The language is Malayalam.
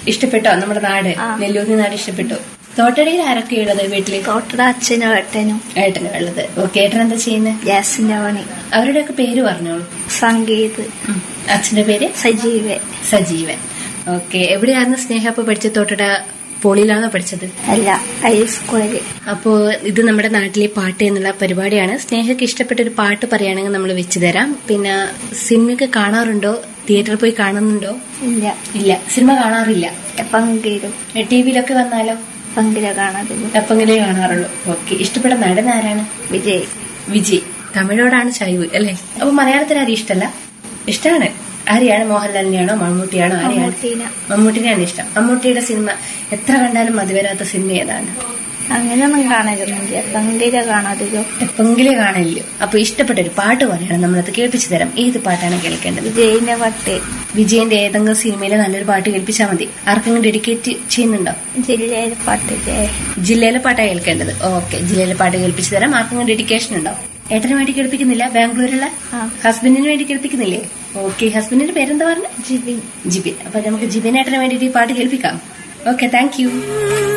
ഇഷ്ടപ്പെട്ടോ നമ്മുടെ നാട് ആ. നെല്ലൂരി നാട് ഇഷ്ടപ്പെട്ടു തോട്ടടയിൽ ആരൊക്കെയുള്ളത് വീട്ടില് തോട്ടട അച്ഛനും ഏട്ടനും ഏട്ടനും ഉള്ളത് ഓക്കെ ഏട്ടൻ എന്താ ചെയ്യുന്നത് ഗ്യാസിന്റെ പണി അവരുടെയൊക്കെ പേര് പറഞ്ഞോളൂ സംഗീത് ഉം. അച്ഛന്റെ പേര് സജീവൻ സജീവൻ ഓക്കെ എവിടെയായിരുന്നു സ്നേഹ അപ്പൊ പഠിച്ചത് തോട്ടട പോളിയിലാണോ പഠിച്ചത് അല്ല ഹൈസ്കൂളില് അപ്പോ ഇത് നമ്മുടെ നാട്ടിലെ പാട്ട് എന്നുള്ള പരിപാടിയാണ് സ്നേഹയ്ക്ക് ഇഷ്ടപ്പെട്ട ഒരു പാട്ട് പറയുകയാണെങ്കിൽ നമ്മൾ വെച്ചു തരാം പിന്നെ സിനിമയൊക്കെ കാണാറുണ്ടോ തിയേറ്ററിൽ പോയി കാണുന്നുണ്ടോ ഇല്ല ഇല്ല സിനിമ കാണാറില്ല എപ്പെങ്കിലും ടി വിയിലൊക്കെ വന്നാലോ പങ്കില കാണാതില്ല എപ്പെങ്കിലേ കാണാറുള്ളൂ ഓക്കെ ഇഷ്ടപ്പെട്ട നടൻ ആരാണ് വിജയ് വിജയ് തമിഴോടാണ് ചൈവ് അല്ലേ അപ്പൊ മലയാളത്തിൽ ആരും ഇഷ്ടമല്ല ഇഷ്ടമാണ് ആരെയാണ് മോഹൻലാലിനെയാണോ മമ്മൂട്ടിയാണോ ആരെയാണ് മമ്മൂട്ടീന മമ്മൂട്ടിനെയാണ് ഇഷ്ടം മമ്മൂട്ടിയുടെ സിനിമ എത്ര കണ്ടാലും മതി വരാത്ത സിനിമ ഏതാണ് അങ്ങനെയൊന്നും കാണരുന്നില്ല പങ്കില കാണാതില്ലോ എപ്പെങ്കിലേ കാണില്ലയോ അപ്പൊ ഇഷ്ടപ്പെട്ട ഒരു പാട്ട് പറയണം നമ്മളത് കേൾപ്പിച്ചു തരാം ഏത് പാട്ടാണ് കേൾക്കേണ്ടത് വിജയിന്റെ പട്ട് വിജയന്റെ ഏതെങ്കിലും സിനിമയിലെ നല്ലൊരു പാട്ട് കേൾപ്പിച്ചാൽ മതി ആർക്കെങ്കിലും ഡെഡിക്കേറ്റ് ചെയ്യുന്നുണ്ടോ ജില്ലയിലെ പാട്ടില്ലേ ജില്ലയിലെ പാട്ടാണ് കേൾക്കേണ്ടത് ഓക്കെ ജില്ലയിലെ പാട്ട് കേൾപ്പിച്ചു തരാം ആർക്കെങ്കിലും ഡെഡിക്കേഷൻ ഉണ്ടോ ഏട്ടന് വേണ്ടി കേൾപ്പിക്കുന്നില്ല ബാംഗ്ലൂരിലുള്ള ആ ഹസ്ബൻഡിന് വേണ്ടി കേൾപ്പിക്കുന്നില്ലേ ഓക്കെ ഹസ്ബൻഡിന്റെ പേരെന്താ പറഞ്ഞു ജിബിൻ ജിബിൻ അപ്പൊ നമുക്ക് ജിബിൻ ഏട്ടന് വേണ്ടിയിട്ട് ഈ പാട്ട് കേൾപ്പിക്കാം ഓക്കെ താങ്ക് യു